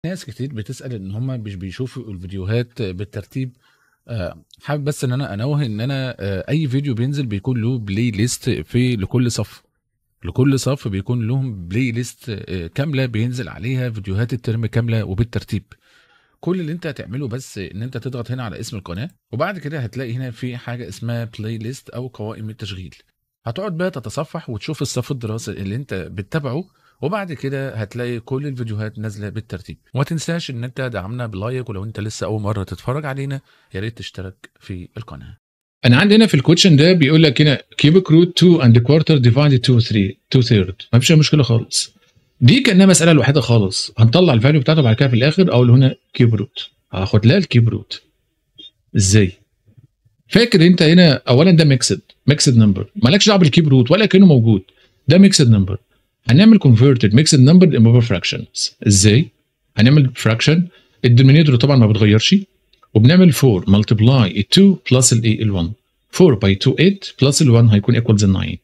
ناس كتير بتسأل إن هم مش بيشوفوا الفيديوهات بالترتيب آه، حابب بس إن أنا أنوه إن أنا آه، أي فيديو بينزل بيكون له بلاي ليست في لكل صف لكل صف بيكون لهم بلاي ليست آه، كاملة بينزل عليها فيديوهات الترم كاملة وبالترتيب كل اللي انت هتعمله بس ان انت تضغط هنا على اسم القناة وبعد كده هتلاقي هنا في حاجة اسمها بلاي ليست او قوائم التشغيل هتقعد بقى تتصفح وتشوف الصف الدراسي اللي انت بتتابعه وبعد كده هتلاقي كل الفيديوهات نازله بالترتيب وما تنساش ان انت دعمنا بلايك ولو انت لسه اول مره تتفرج علينا يا ريت تشترك في القناه انا عندي هنا في الكوتشن ده بيقول لك هنا كيوبيك روت 2 اند كوارتر ديفايد 2 3 2 ثيرد ما فيش أي مشكله خالص دي كانها مساله لوحدها خالص هنطلع الفاليو بتاعته بعد كده في الاخر اقول هنا كيوب روت هاخد لها الكيوب روت ازاي فاكر انت هنا اولا ده ميكسد ميكسد نمبر مالكش دعوه بالكيوب روت ولا كانه موجود ده ميكسد نمبر هنعمل converted mixed number into fractions ازاي هنعمل fraction الدينومينيتور طبعا ما بتغيرش وبنعمل 4 multiply ال 2 plus ال ايه ال 1 4 by 2 8 plus ال 1 هيكون equals 9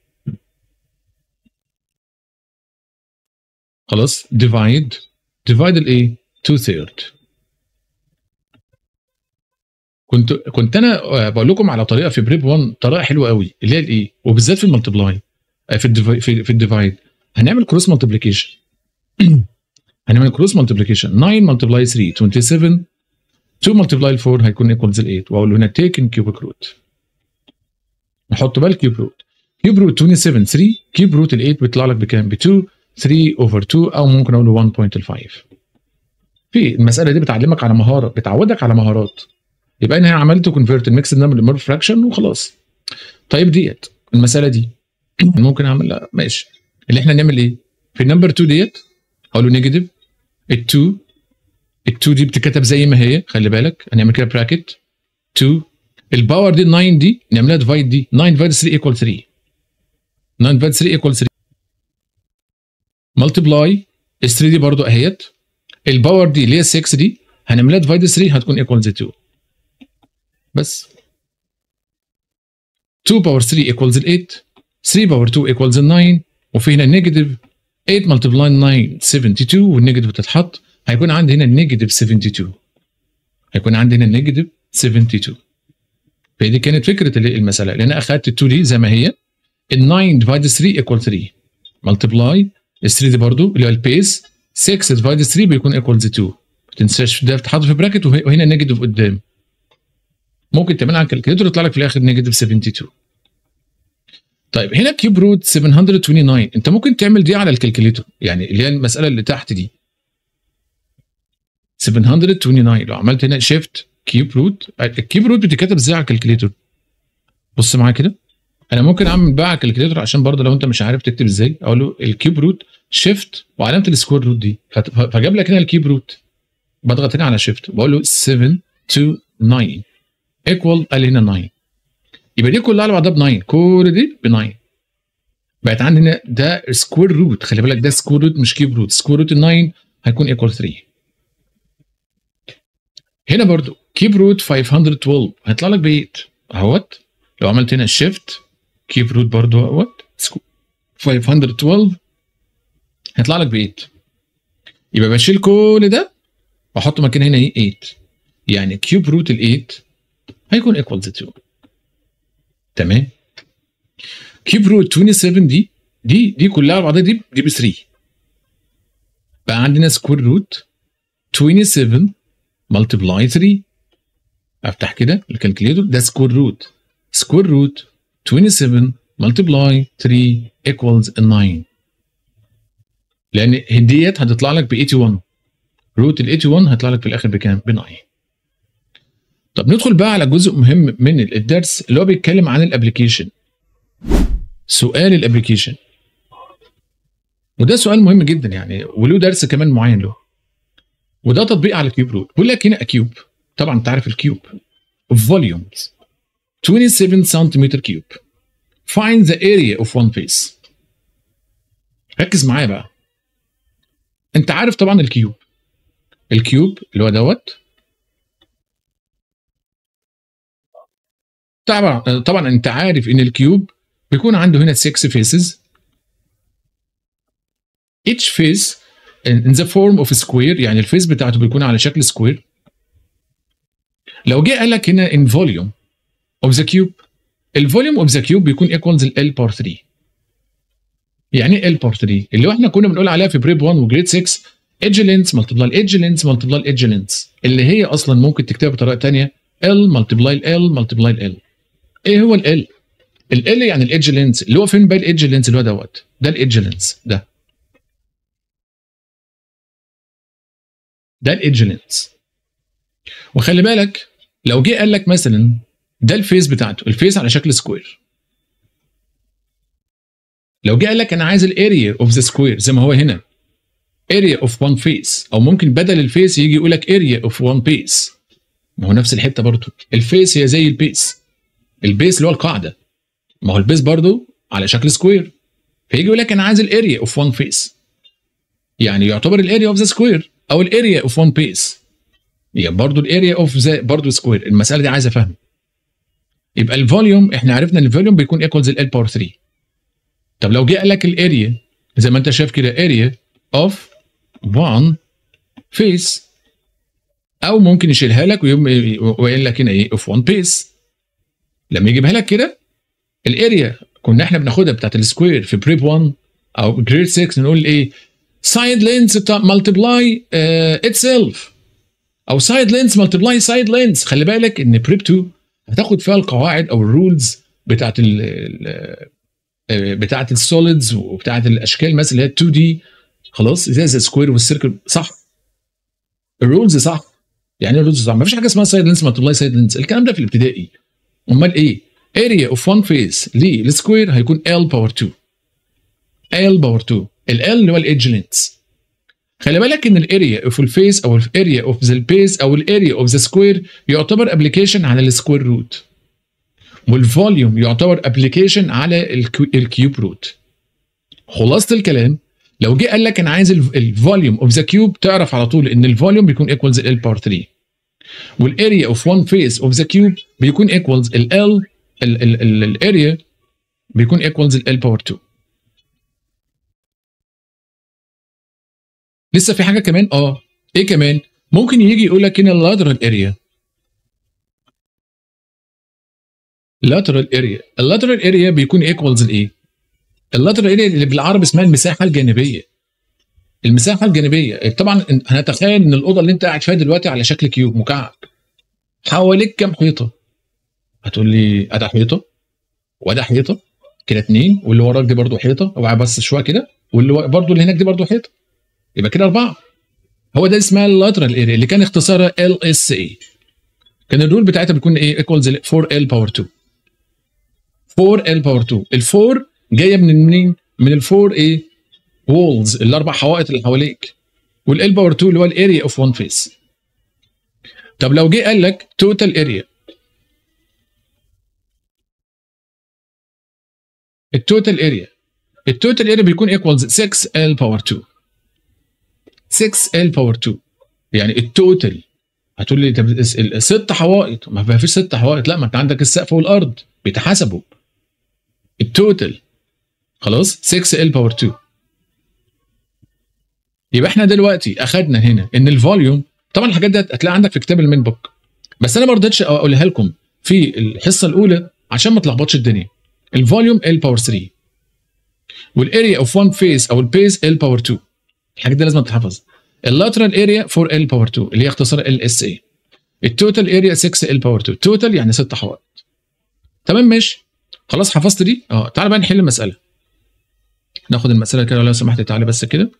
خلاص divide divide الايه 2 third كنت كنت انا بقول لكم على طريقه في بريب 1 طريقه حلوه قوي اللي هي الايه وبالذات في الملتبلاي في الديفايد في, في الديفايد هنعمل كروس مالتيبليكيشن هنعمل كروس مالتيبليكيشن 9 ملتبلاي 3 27 2 ملتبلاي 4 هيكون ايكوالز 8 واقول له هنا تيكن كيوبيك روت نحط بقى الكيوب روت كيوب روت 27 3 كيوب روت ال 8 بيطلع لك بكام؟ ب 2 3 اوفر 2 او ممكن اقول له 1.5 في المساله دي بتعلمك على مهاره بتعودك على مهارات يبقى انا هنا عملت كونفيرت الميكس نمبر لمر فراكشن وخلاص طيب ديت المساله دي ممكن اعمل لا ماشي اللي احنا نعمل ايه؟ في النمبر 2 ديت اقول له نيجاتيف ال 2 ال 2 دي بتتكتب زي ما هي خلي بالك هنعمل كده براكت 2 الباور دي 9 دي نعملها ديفايد دي 9 ديفايد 3 ايكوال 3 9 ديفايد 3 ايكوال 3 ملتبلاي ال 3 دي برضو اهيت الباور دي اللي هي 6 دي هنعملها ديفايد 3 هتكون ايكوالز 2 بس 2 باور 3 ايكوالز 8 3 باور 2 ايكوالز 9 وفي هنا نيجاتيف 8 ملتبلاي 9 72 والنيجاتيف بتتحط هيكون عندي هنا نيجاتيف 72 هيكون عندي هنا نيجاتيف 72 فهي دي كانت فكره المساله لان انا اخذت ال 2 دي زي ما هي ال 9 ديفايد 3 ايكوال 3 ملتبلاي ال 3 دي برضو اللي هو البيس 6 ديفايد 3 بيكون ايكوالز 2 ما تنساش ده بتتحط في براكت وهنا نيجاتيف قدام ممكن تعملها على الكالكوليتر يطلع لك في الاخر نيجاتيف 72 طيب هنا كيوب روت 729 انت ممكن تعمل دي على الكالكوليتر يعني اللي هي المساله اللي تحت دي 729 لو عملت هنا شيفت كيوب روت الكيوب روت بتتكتب ازاي على الكالكوليتر بص معايا كده انا ممكن اعمل بقى على الكالكوليتر عشان برضه لو انت مش عارف تكتب ازاي اقول له الكيوب روت شيفت وعلامه السكوير روت دي فجاب لك هنا الكيوب روت بضغط هنا على شيفت بقول له 729 ايكوال قال لي هنا 9 يبقى دي كلها على بعضها ب 9 كل دي ب 9 بقت عندي هنا ده سكوير روت خلي بالك ده سكوير روت مش كيوب روت سكوير روت 9 هيكون ايكوال 3 هنا برضو كيب روت 512 هيطلع لك ب 8 اهوت لو عملت هنا شيفت كيب روت برضو اهوت 512 هيطلع لك ب 8 يبقى بشيل كل ده واحط مكان هنا ايه 8 يعني كيوب روت ال 8 هيكون ايكوالز 2 تمام كيوب روت 27 دي دي دي كلها على بعضها دي دي ب 3 بقى عندنا سكوير روت 27 ملتبلاي 3 افتح كده الكالكوليتر ده سكوير روت سكوير روت 27 ملتبلاي 3 ايكوالز 9 لان ديت هتطلع لك ب 81 روت ال 81 هيطلع لك في الاخر بكام؟ ب 9 طب ندخل بقى على جزء مهم من الدرس اللي هو بيتكلم عن الابلكيشن سؤال الابلكيشن وده سؤال مهم جدا يعني وله درس كمان معين له وده تطبيق على كيوب روت بيقول لك هنا كيوب طبعا انت عارف الكيوب فوليومز 27 سنتيمتر كيوب find the area of one face ركز معايا بقى انت عارف طبعا الكيوب الكيوب اللي هو دوت طبعا طبعا انت عارف ان الكيوب بيكون عنده هنا 6 فيسز each face in the form of square يعني الفيس بتاعته بيكون على شكل سكوير لو جه قال لك هنا in volume of the cube الفوليوم اوف ذا كيوب بيكون ايكوالز ال بار 3 يعني ايه ال بار 3 اللي احنا كنا بنقول عليها في بريب 1 وجريد 6 ايدج لينس ملتبلاي الايدج لينس ملتبلاي الايدج لينس اللي هي اصلا ممكن تكتبها بطريقه ثانيه ال ملتبلاي ال ملتبلاي ال ايه هو ال ال يعني الايدج لينس اللي هو فين بقى الايدج لينس اللي هو دوت ده الايدج لينس ده ده الايدج لينس وخلي بالك لو جه قال لك مثلا ده الفيس بتاعته الفيس على شكل سكوير لو جه قال لك انا عايز الاريا اوف ذا سكوير زي ما هو هنا اريا اوف وان فيس او ممكن بدل الفيس يجي يقول لك اريا اوف وان بيس ما هو نفس الحته برضه الفيس هي زي البيس البيس اللي هو القاعده ما هو البيس برضه على شكل سكوير فيجي يقول لك انا عايز الاريا اوف وان فيس يعني يعتبر الاريا اوف ذا سكوير او الاريا اوف وان بيس يبقى برضه الاريا اوف ذا برضه سكوير المساله دي عايزه فهم يبقى الفوليوم احنا عرفنا ان الفوليوم بيكون ايكوالز ال باور 3 طب لو جه قال لك الاريا زي ما انت شايف كده اريا اوف 1 فيس او ممكن يشيلها لك ويقول لك هنا ايه اوف 1 بيس لما يجيبها لك كده الاريا كنا احنا بناخدها بتاعت السكوير في بريب 1 او جريد 6 نقول ايه سايد لينس بتاع مالتبلاي اتسيلف او سايد لينس مالتبلاي سايد لينس خلي بالك ان بريب 2 هتاخد فيها القواعد او الرولز بتاعت ال بتاعت السوليدز وبتاعت الاشكال مثلا اللي هي 2 دي خلاص زي السكوير والسيركل صح الرولز صح يعني ايه الرولز صح ما فيش حاجه اسمها سايد لينس مالتبلاي سايد لينس الكلام ده في الابتدائي امال ايه اريا اوف وان فيس للسكوير هيكون ال باور 2 ال باور 2 ال اللي هو الايدج لينس خلي بالك ان الاريا اوف الفيس او الاريا اوف ذا البيس او الاريا اوف ذا سكوير يعتبر ابلكيشن على السكوير روت والفوليوم يعتبر ابلكيشن على الكيوب روت خلاصه الكلام لو جه قال لك انا عايز الفوليوم اوف ذا كيوب تعرف على طول ان الفوليوم بيكون ايكوالز ال باور 3 والاريا اوف وان فيس اوف ذا كيوب بيكون ايكوالز ال ال الاريا بيكون ايكوالز ال باور 2 لسه في حاجه كمان اه ايه كمان ممكن يجي يقول لك هنا اللاترال اريا lateral اريا اللاترال اريا بيكون ايكوالز لايه اللاترال اريا اللي بالعربي اسمها المساحه الجانبيه المساحه الجانبيه طبعا هنتخيل ان الاوضه اللي انت قاعد فيها دلوقتي على شكل كيوب مكعب حواليك كام حيطه هتقول لي ادي حيطه وادي حيطه كده اتنين واللي وراك دي برضو حيطه اوعى بس شويه كده واللي برضو اللي هناك دي برضو حيطه يبقى كده اربعه هو ده اسمها اللاترال اريا اللي كان اختصارها ال اس اي كان الرول بتاعتها بتكون ايه ايكوالز 4 ال باور 2 4 ال باور 2 ال 4 جايه من منين من ال 4 ايه وولز الاربع حوائط اللي حواليك والال باور 2 اللي هو الاريا اوف وان فيس طب لو جه قال لك توتال اريا التوتال اريا التوتال اريا بيكون ايكوالز 6 ال باور 2 6 ال باور 2 يعني التوتال هتقول لي طب ست حوائط ما فيش ست حوائط لا ما انت عندك السقف والارض بيتحاسبوا التوتال خلاص 6 ال باور 2 يبقى احنا دلوقتي اخدنا هنا ان الفوليوم طبعا الحاجات دي هتلاقي عندك في كتاب المين بوك بس انا ما رضيتش اقولها لكم في الحصه الاولى عشان ما تلخبطش الدنيا الفوليوم ال باور 3 والاريا اوف وان فيس او البيس ال باور 2 الحاجات دي لازم تتحفظ اللاترال اريا 4 ال باور 2 اللي هي اختصار ال اس اي التوتال اريا 6 ال باور 2 توتال يعني 6 حوائط تمام ماشي خلاص حفظت دي اه تعالى بقى نحل المساله ناخد المساله كده لو سمحت تعالى بس كده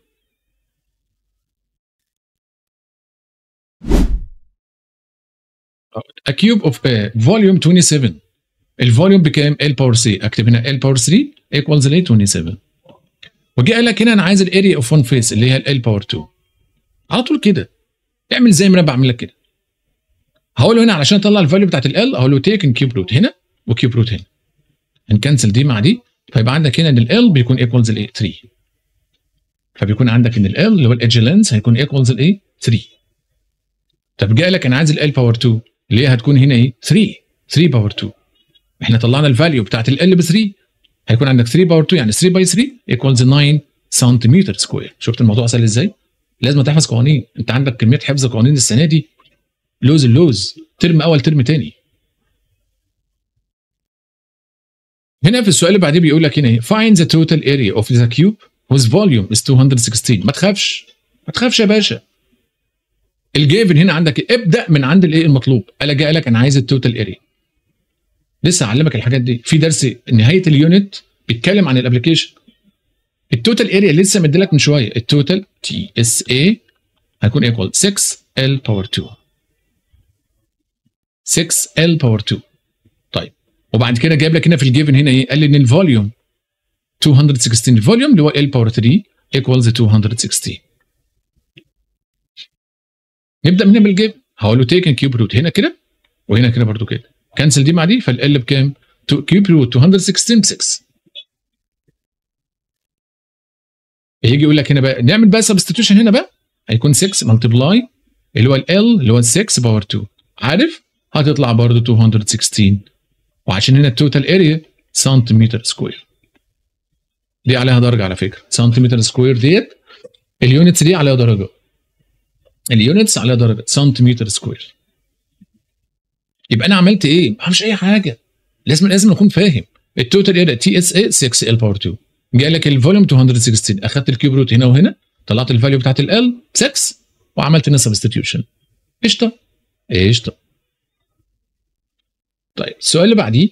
A cube of a volume 27 الفوليوم بكام؟ ال باور 3 اكتب هنا ال باور 3 ايكوالز ل 27 وجي قال لك هنا انا عايز الاريا اوف وان فيس اللي هي ال باور 2 على طول كده اعمل زي ما انا بعمل لك كده هقول له هنا علشان اطلع الفاليو بتاعت ال هقول له تيك كيوب روت هنا وكيوب روت هنا هنكنسل دي مع دي فيبقى عندك هنا ان ال بيكون ايكوالز ل 3 فبيكون عندك ان ال اللي هو الايدج لينس هيكون ايكوالز ل 3 طب جاي لك انا عايز ال باور 2 اللي هي هتكون هنا ايه 3 3 باور 2 احنا طلعنا الفاليو بتاعت ال ب 3 هيكون عندك 3 باور 2 يعني 3 باي 3 ايكوالز 9 سنتيمتر سكوير شفت الموضوع سهل ازاي لازم تحفظ قوانين انت عندك كميه حفظ قوانين السنه دي لوز اللوز ترم اول ترم تاني هنا في السؤال اللي بعديه بيقول لك هنا ايه find the total area of the cube whose volume is 216 ما تخافش ما تخافش يا باشا الجيفن هنا عندك إيه؟ ابدا من عند الايه المطلوب انا جاي لك انا عايز التوتال اريا لسه هعلمك الحاجات دي في درس نهايه اليونت بيتكلم عن الابلكيشن التوتال اريا لسه مديلك من شويه التوتال تي اس اي هيكون ايكوال 6 ال باور 2 6 ال باور 2 طيب وبعد كده جايب لك هنا في الجيفن هنا ايه قال لي ان الفوليوم 216 الفوليوم اللي هو ال باور 3 ايكوالز 216 نبدا من بالجيفن هقول له تيكن كيوب روت هنا كده وهنا كده برضو كده كنسل دي مع دي فال بكام؟ كيوب روت 216 ب 6 يجي يقول لك هنا بقى نعمل بقى سبستيتيوشن هنا بقى هيكون 6 ملتبلاي اللي هو ال اللي هو 6 باور 2 عارف هتطلع برضه 216 وعشان هنا التوتال اريا سنتيمتر سكوير دي عليها درجه على فكره سنتيمتر سكوير ديت اليونتس دي عليها درجه اليونتس عليها درجه سنتيمتر سكوير يبقى انا عملت ايه؟ ما بعملش اي حاجه لازم لازم اكون فاهم التوتال اريا تي اس اي 6 ال باور 2 جاي لك الفوليوم 216 اخدت الكيوب روت هنا وهنا طلعت الفاليو بتاعت ال 6 وعملت هنا سبستيتيوشن قشطه قشطه طيب السؤال اللي بعديه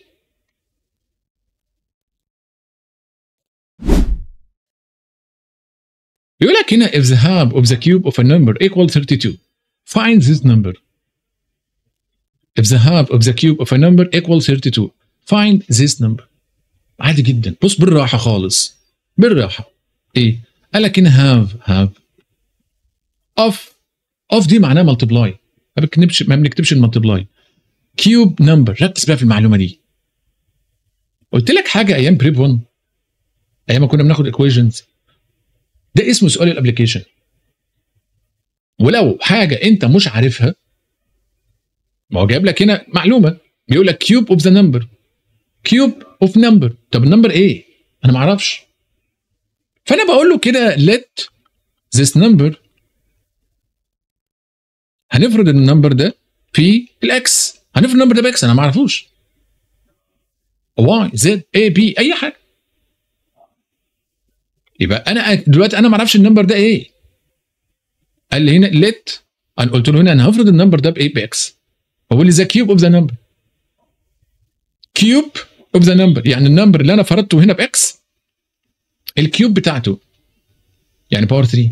بيقول لك هنا if the half of the cube of a number equal 32 find this number if the half of the cube of a number equal 32 find this number عادي جدا بص بالراحه خالص بالراحه ايه قال لك هنا هاف هاف اوف اوف دي معناها ملتبلاي ما بنكتبش ما بنكتبش الملتبلاي كيوب نمبر ركز بقى في المعلومه دي قلت لك حاجه ايام بريب 1 ايام ما كنا بناخد ايكويشنز ده اسمه سؤال الابلكيشن ولو حاجه انت مش عارفها ما هو جايب لك هنا معلومه بيقول لك كيوب اوف ذا نمبر كيوب اوف نمبر طب النمبر ايه انا ما اعرفش فانا بقول له كده let this number هنفرض ان النمبر ده في الاكس هنفرض النمبر ده باكس انا ما اعرفوش واي زد اي بي اي حاجه يبقى انا دلوقتي انا ما اعرفش النمبر ده ايه قال لي هنا let انا قلت له هنا انا هفرض النمبر ده بايه باكس بقول لي ذا كيوب اوف ذا نمبر كيوب اوف ذا نمبر يعني النمبر اللي انا فرضته هنا باكس الكيوب بتاعته يعني باور 3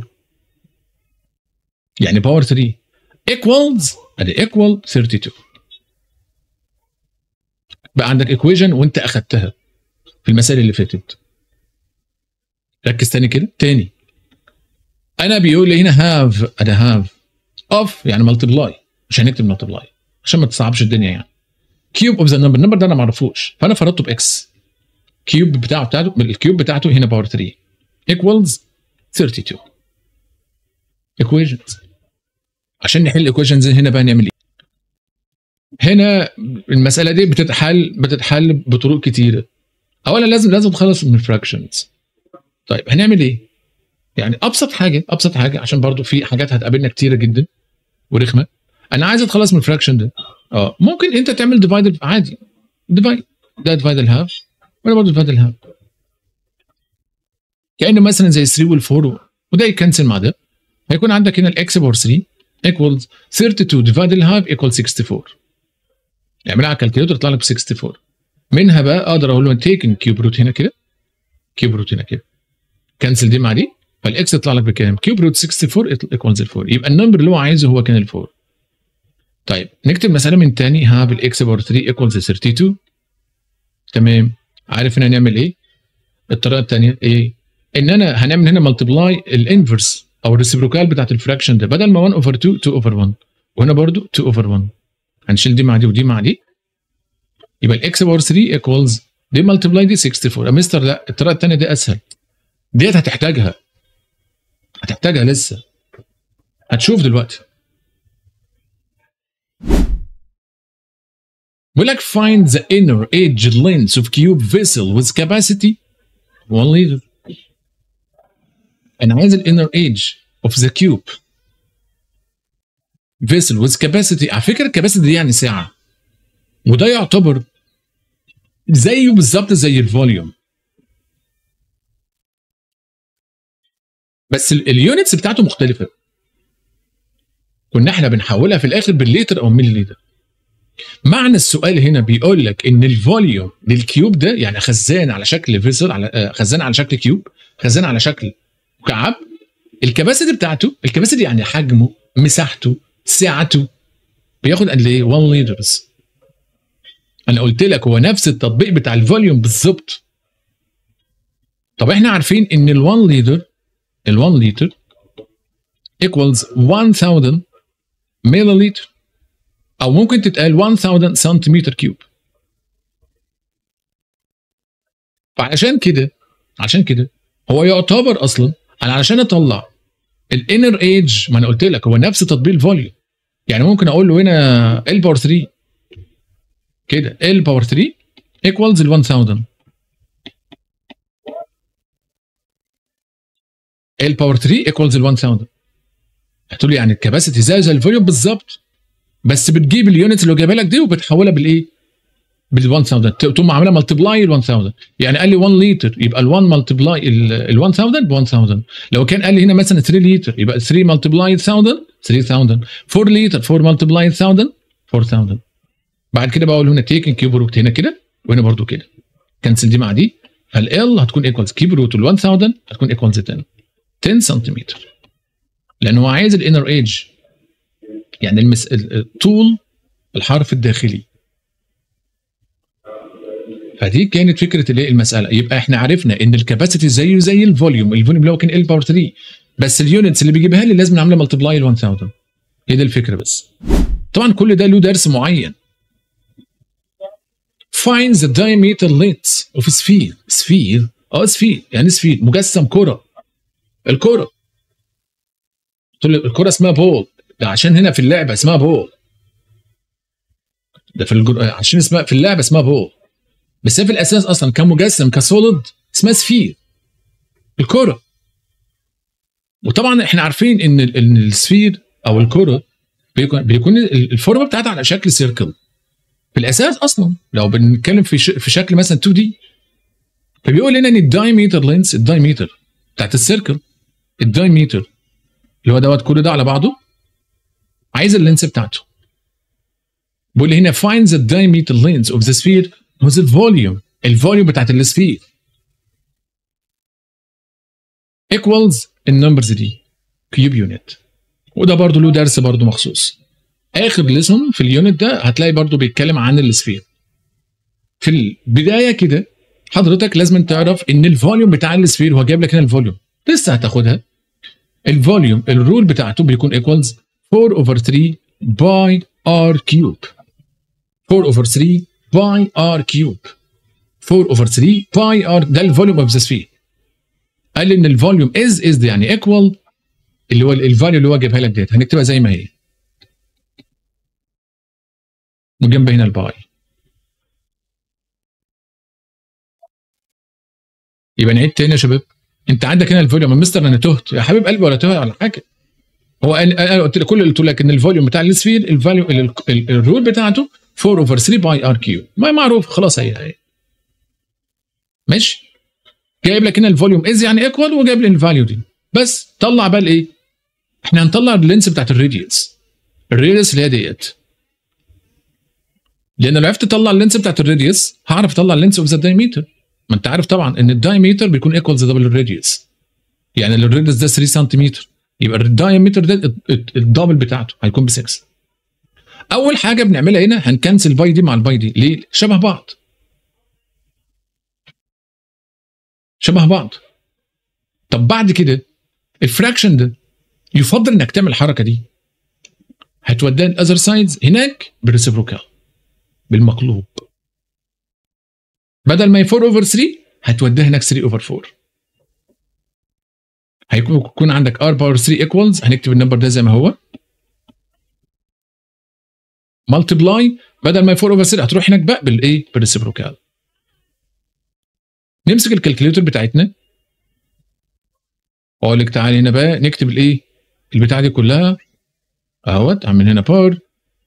يعني باور 3 ايكوالز ادي ايكوال 32 بقى عندك ايكويجن وانت اخدتها في المسائل اللي فاتت ركز تاني كده تاني انا بيقول لي هنا هاف ادي هاف اوف يعني ملتبلاي مش هنكتب ملتبلاي عشان ما تصعبش الدنيا يعني كيوب اوف ذا نمبر النمبر ده انا ما اعرفوش فانا فرضته باكس كيوب بتاعه بتاعته الكيوب بتاعته هنا باور 3 ايكوالز 32 ايكويشنز عشان نحل ايكويشنز هنا بقى نعمل ايه؟ هنا المساله دي بتتحل بتتحل بطرق كتيره اولا لازم لازم تخلص من الفراكشنز طيب هنعمل ايه؟ يعني ابسط حاجه ابسط حاجه عشان برضو في حاجات هتقابلنا كتيره جدا ورخمه انا عايز اتخلص من الفراكشن ده اه ممكن انت تعمل ديفايد عادي ديفايد ده ديفايد الهاف وانا برضه ديفايد الهاف كانه مثلا زي 3 وال4 وده يكنسل مع ده هيكون عندك هنا الاكس باور 3 ايكوالز 32 ديفايد الهاف ايكوال 64 اعملها على الكالكوليتر يطلع لك ب 64 منها بقى اقدر اقول له تيكن كيوب روت هنا كده كيوب روت هنا كده كنسل دي مع دي فالاكس يطلع لك بكام؟ كيوب روت 64 ايكوالز 4 يبقى النمبر اللي هو عايزه هو كان ال 4 طيب نكتب مساله من تاني ها بالاكس باور 3 ايكوالز 32 تمام عارف هنا هنعمل ايه؟ الطريقه الثانيه ايه؟ ان انا هنعمل هنا ملتبلاي الانفرس او الريسبروكال بتاعت الفراكشن ده بدل ما 1 اوفر 2 2 اوفر 1 وهنا برضو 2 اوفر 1 هنشيل دي مع دي ودي مع دي يبقى الاكس باور 3 ايكوالز دي ملتبلاي دي 64 يا مستر لا الطريقه الثانيه دي اسهل ديت هتحتاجها هتحتاجها لسه هتشوف دلوقتي بيقول لك find the inner edge length of cube vessel with capacity 1 liter انا عايز الانر ايدج of the cube vessel with capacity على فكره الكباسيتي دي يعني ساعه وده يعتبر زيه بالظبط زي الفوليوم بس اليونتس بتاعته مختلفه كنا احنا بنحولها في الاخر بالليتر او ملي لتر معنى السؤال هنا بيقول لك ان الفوليوم للكيوب ده يعني خزان على شكل فيسل على خزان على شكل كيوب خزان على شكل مكعب الكباسيتي بتاعته الكباسيتي يعني حجمه مساحته سعته بياخد قد ايه 1 لتر بس انا قلت لك هو نفس التطبيق بتاع الفوليوم بالظبط طب احنا عارفين ان ال 1 لتر ال 1 لتر equals 1000 مللتر او ممكن تتقال 1000 سنتيمتر كيوب فعشان كده عشان كده هو يعتبر اصلا انا علشان اطلع الانر ايج ما انا قلت لك هو نفس تطبيق الفوليوم يعني ممكن اقول له هنا ال باور 3 كده ال باور 3 ايكوالز ال 1000 ال باور 3 ايكوالز ال 1000 هتقول لي يعني الكباسيتي زي زي الفوليوم بالظبط بس بتجيب اليونتس اللي جايبها لك دي وبتحولها بالايه؟ بال 1000 تقوم عاملها ملتبلاي ال 1000 يعني قال لي 1 لتر يبقى ال 1 ملتبلاي ال 1000 ب 1000 لو كان قال لي هنا مثلا 3 لتر يبقى 3 ملتبلاي 1000 3000 4 لتر 4 ملتبلاي 1000 4000 بعد كده بقول هنا تيكن كيوب روت هنا كده وهنا برضو كده كنسل دي مع دي فال هتكون ايكوالز كيوب روت ال 1000 هتكون ايكوالز 10 10 سنتيمتر لان هو عايز الانر ايج يعني المس... طول الحرف الداخلي فدي كانت فكره الايه المساله يبقى احنا عرفنا ان الكباسيتي زيه زي الفوليوم الفوليوم اللي هو كان ال باور 3 بس اليونتس اللي بيجيبها لي لازم نعملها ملتبلاي ال 1000 هي دي الفكره بس طبعا كل ده له درس معين find the diameter length of sphere sphere اه sphere يعني sphere مجسم كره الكره قلت له الكره اسمها بول ده عشان هنا في اللعبه اسمها بول ده في الجر... عشان اسمها في اللعبه اسمها بول بس هي في الاساس اصلا كمجسم كسوليد اسمها سفير الكره وطبعا احنا عارفين ان ان السفير او الكره بيكون بيكون الفورمه بتاعتها على شكل سيركل في الاساس اصلا لو بنتكلم في ش... في شكل مثلا 2 دي فبيقول لنا ان الدايمتر لينس الدايمتر بتاعت السيركل الدايمتر اللي هو دوت كل ده على بعضه عايز اللينس بتاعته بيقول لي هنا find the diameter length of the sphere with the volume الفوليوم بتاعت السفير equals النمبرز دي كيوب يونت وده برضو له درس برضو مخصوص اخر ليسون في اليونت ده هتلاقي برضو بيتكلم عن السفير في البدايه كده حضرتك لازم تعرف ان الفوليوم بتاع السفير هو جايب لك هنا الفوليوم لسه هتاخدها الفوليوم الرول بتاعته بيكون ايكوالز 4 اوفر 3 باي ار كيوب 4 اوفر 3 باي ار كيوب 4 اوفر 3 باي ار ده الفوليوم اوف ذا سفير قال لي ان الفوليوم از از يعني ايكوال اللي هو الفاليو اللي هو جايبها لك ديت هنكتبها زي ما هي وجنب هنا الباي يبقى نعيد تاني يا شباب انت عندك هنا الفوليوم يا مستر انا تهت يا حبيب قلبي ولا تهت ولا حاجه هو انا قلت لك كل اللي قلت لك ان الفوليوم بتاع السفير الفاليو الرول بتاعته 4 اوفر 3 باي ار كيو ما معروف خلاص هي هي ماشي جايب لك هنا الفوليوم از يعني ايكوال وجايب لي الفاليو دي بس طلع بقى الايه احنا هنطلع اللينس بتاعت الراديوس الراديوس اللي هي ديت لان لو عرفت تطلع اللينس بتاعت الراديوس هعرف اطلع اللينس اوف ذا دايمتر ما انت عارف طبعا ان الدايمتر بيكون ايكوال ذا دبل الراديوس يعني الراديوس ده 3 سنتيمتر يبقى الدايمتر ده الدبل بتاعته هيكون ب 6 اول حاجه بنعملها هنا هنكنسل باي دي مع الباي دي ليه شبه بعض شبه بعض طب بعد كده الفراكشن ده يفضل انك تعمل الحركه دي هتوديها الاذر سايدز هناك بالريسبروكال بالمقلوب بدل ما هي 4 اوفر 3 هتوديها هناك 3 اوفر 4 هيكون يكون عندك r باور 3 ايكوالز هنكتب النمبر ده زي ما هو ملتبلاي بدل ما 4 اوفر 3 هتروح هناك بقى بالايه بالريسبروكال نمسك الكالكوليتر بتاعتنا واقول لك تعالى هنا بقى نكتب الايه البتاعه دي كلها اهوت اعمل هنا بار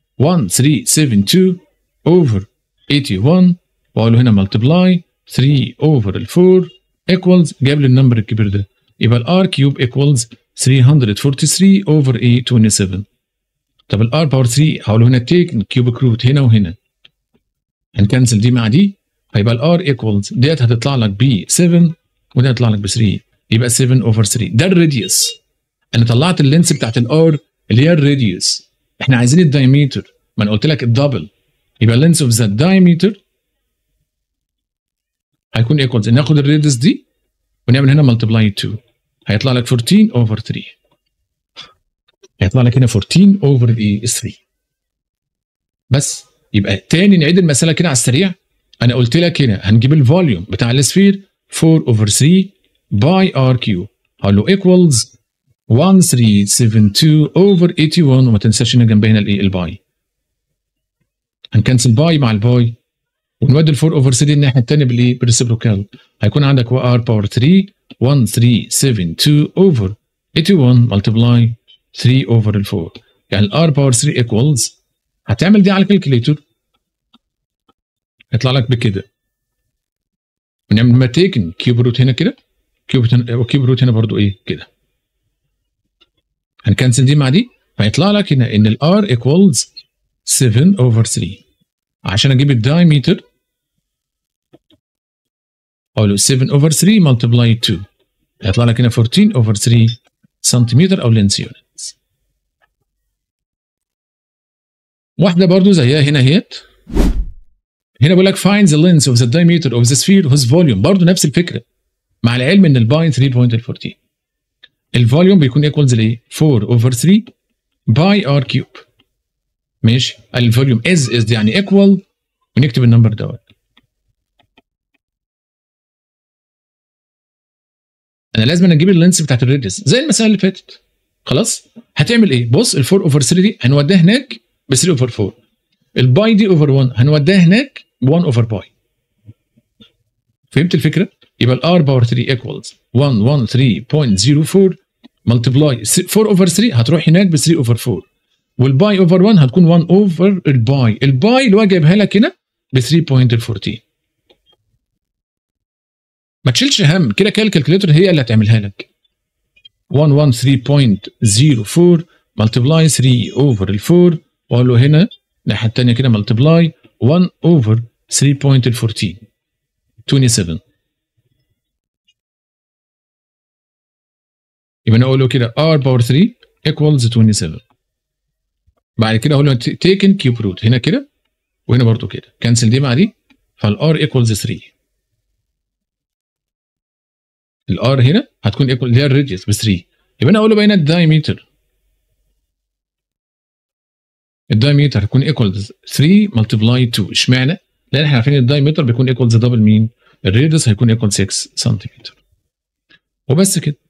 1372 اوفر 81 واقول له هنا ملتبلاي 3 اوفر ال 4 ايكوالز جاب لي النمبر الكبير ده يبقى الار كيوب ايكوالز 343 اوفر اي 27 طب الار باور 3 هقول له هنا تيك كيوبيك روت هنا وهنا هنكنسل دي مع دي هيبقى الار ايكوالز ديت هتطلع لك ب 7 وده هيطلع لك ب 3 يبقى 7 اوفر 3 ده الراديوس انا طلعت اللينس بتاعت الار اللي هي الراديوس احنا عايزين الدايمتر ما انا قلت لك الدبل يبقى اللينس اوف ذا دايمتر هيكون ايكوالز ناخد الراديوس دي ونعمل هنا ملتبلاي 2 هيطلع لك 14 اوفر 3 هيطلع لك هنا 14 اوفر ايه 3 بس يبقى تاني نعيد المساله كده على السريع انا قلت لك هنا هنجيب الفوليوم بتاع السفير 4 اوفر 3 باي ار كيو هقول له ايكوالز 1372 اوفر 81 وما تنساش هنا جنبها هنا الايه الباي هنكنسل باي مع الباي ونودي ال 4 اوفر 3 الناحيه الثانيه بالايه بالريسبروكال هيكون عندك ار باور 3 1372 اوفر 81 ملتبلاي 3 اوفر ال 4 يعني الار باور 3 ايكوالز هتعمل دي على الكالكوليتور يطلع لك بكده ونعمل ما تيكن كيوب روت هنا كده كيوب هنا وكيوب روت هنا برضو ايه كده هنكنسل دي مع دي فيطلع لك هنا ان الار ايكوالز 7 اوفر 3 عشان اجيب الدايمتر اقول له 7 اوفر 3 ملتبلاي 2 هيطلع لك هنا 14 اوفر 3 سنتيمتر او لينس يونتس واحده برضو زيها هنا اهيت هنا بقول لك find the length of the diameter of the sphere whose volume برضو نفس الفكره مع العلم ان الباي 3.14 الفوليوم بيكون ايكوالز لايه 4 اوفر 3 باي ار كيوب ماشي الفوليوم از از يعني ايكوال ونكتب النمبر دوت انا لازم اجيب اللينس بتاعت الريديوس زي المساله اللي فاتت خلاص هتعمل ايه بص ال 4 اوفر 3 دي هنوديها هناك ب 3 اوفر 4 الباي دي اوفر 1 هنوديها هناك ب 1 اوفر باي فهمت الفكره يبقى الار باور 3 ايكوالز 113.04 ملتبلاي 4 اوفر 3 هتروح هناك ب 3 اوفر 4 والباي اوفر 1 هتكون 1 اوفر الباي الباي اللي هو جايبها لك هنا ب 3.14 ما تشيلش هم كده كده الكالكوليتر هي اللي هتعملها لك 113.04 ملتبلاي 3 اوفر ال 4 واقول له هنا الناحيه الثانيه كده ملتبلاي 1 اوفر 3.14 27 يبقى انا اقول له كده r باور 3 equals 27 بعد كده اقول له تيكن كيوب روت هنا كده وهنا برضو كده كنسل دي مع دي فالار equals 3 الار هنا هتكون ايكوال اللي هي الريديوس ب 3 يبقى انا اقول له بقى هنا الدايمتر الدايمتر هيكون ايكوالز 3 ملتبلاي 2 اشمعنى؟ لان احنا عارفين الدايمتر بيكون ايكوالز دبل مين؟ الريديوس هيكون ايكوال 6 سنتيمتر وبس كده